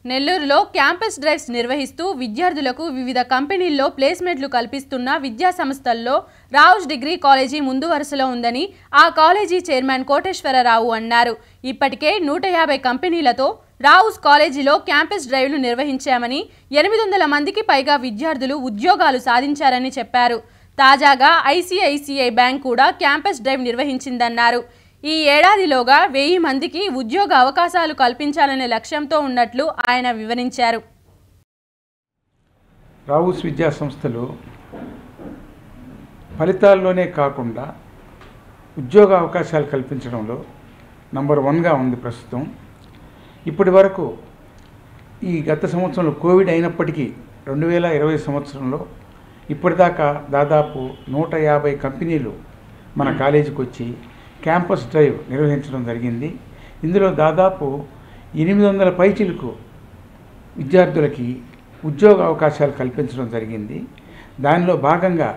నెల్లూరులో campus drives నిర్వహిస్తూ విద్యార్థులకు వివిధ కంపెనీల్లో ప్లేస్మెంట్లు కల్పిస్తున్న విద్యా సంస్థల్లో రావుస్ డిగ్రీ కాలేజీ ముందు వరుసలో ఉందని ఆ కాలేజీ చైర్మన్ కోటేశ్వరరావు అన్నారు ఇప్పటికే నూట యాభై కంపెనీలతో రావుస్ కాలేజీలో క్యాంపస్ డ్రైవ్లు నిర్వహించామని ఎనిమిది వందల మందికి పైగా విద్యార్థులు ఉద్యోగాలు సాధించారని చెప్పారు తాజాగా ఐసిఐసిఐ బ్యాంక్ కూడా క్యాంపస్ డ్రైవ్ నిర్వహించిందన్నారు ఈ ఏడాదిలోగా వెయ్యి మందికి ఉద్యోగ అవకాశాలు కల్పించాలనే లక్ష్యంతో ఉన్నట్లు ఆయన వివరించారు రావుస్ విద్యా సంస్థలు ఫలితాల్లోనే కాకుండా ఉద్యోగ అవకాశాలు కల్పించడంలో నంబర్ వన్గా ఉంది ప్రస్తుతం ఇప్పటి వరకు ఈ గత సంవత్సరంలో కోవిడ్ అయినప్పటికీ రెండు వేల ఇరవై సంవత్సరంలో ఇప్పటిదాకా దాదాపు నూట యాభై కంపెనీలు మన కాలేజీకి వచ్చి క్యాంపస్ డ్రైవ్ నిర్వహించడం జరిగింది ఇందులో దాదాపు ఎనిమిది వందల పైచిలకు విద్యార్థులకి ఉద్యోగ అవకాశాలు కల్పించడం జరిగింది దానిలో భాగంగా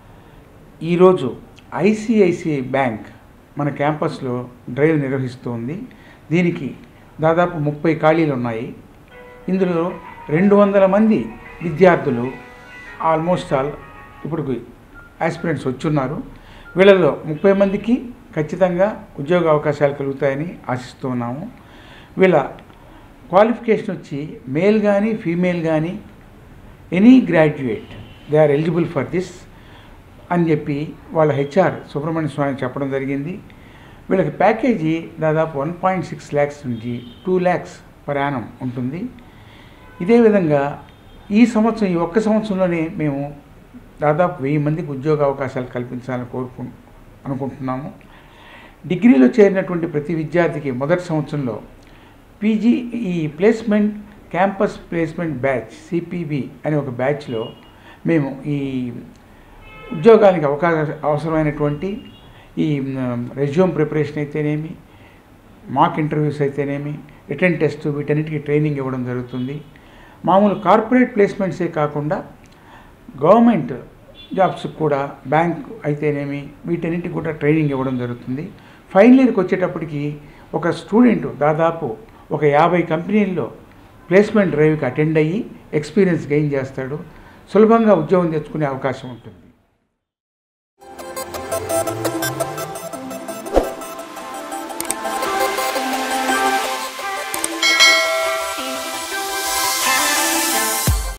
ఈరోజు ఐసిఐసిఐ బ్యాంక్ మన క్యాంపస్లో డ్రైవ్ నిర్వహిస్తోంది దీనికి దాదాపు ముప్పై ఖాళీలు ఉన్నాయి ఇందులో రెండు వందల మంది విద్యార్థులు ఆల్మోస్ట్ ఆల్ ఇప్పుడు ఆస్పిరెంట్స్ వచ్చున్నారు వీళ్ళలో ముప్పై మందికి ఖచ్చితంగా ఉద్యోగ అవకాశాలు కలుగుతాయని ఆశిస్తున్నాము వీళ్ళ క్వాలిఫికేషన్ వచ్చి మేల్ కానీ ఫీమేల్ కానీ any graduate they are eligible for this అని చెప్పి వాళ్ళ హెచ్ఆర్ సుబ్రహ్మణ్య స్వామి చెప్పడం జరిగింది వీళ్ళకి ప్యాకేజీ దాదాపు వన్ పాయింట్ సిక్స్ ల్యాక్స్ నుంచి టూ ల్యాక్స్ పర్ యానం ఉంటుంది ఇదే విధంగా ఈ సంవత్సరం ఈ ఒక్క సంవత్సరంలోనే మేము దాదాపు వెయ్యి మందికి ఉద్యోగ అవకాశాలు కల్పించాలని కోరుకు అనుకుంటున్నాము డిగ్రీలో చేరినటువంటి ప్రతి విద్యార్థికి మొదటి సంవత్సరంలో పీజీ ఈ placement campus placement batch CPB అనే ఒక బ్యాచ్లో మేము ఈ ఉద్యోగానికి అవకాశ అవసరమైనటువంటి ఈ రెజ్యూమ్ ప్రిపరేషన్ అయితేనేమి మాక్ ఇంటర్వ్యూస్ అయితేనేమి రిటర్న్ టెస్ట్ వీటన్నిటికీ ట్రైనింగ్ ఇవ్వడం జరుగుతుంది మామూలు కార్పొరేట్ ప్లేస్మెంట్సే కాకుండా గవర్నమెంట్ జాబ్స్ కూడా బ్యాంక్ అయితేనేమి వీటన్నిటికి కూడా ట్రైనింగ్ ఇవ్వడం జరుగుతుంది ఫైనల్ ఇయర్కి వచ్చేటప్పటికి ఒక స్టూడెంట్ దాదాపు ఒక యాభై కంపెనీల్లో ప్లేస్మెంట్ డ్రైవ్కి అటెండ్ అయ్యి ఎక్స్పీరియన్స్ గెయిన్ చేస్తాడు సులభంగా ఉద్యోగం తెచ్చుకునే అవకాశం ఉంటుంది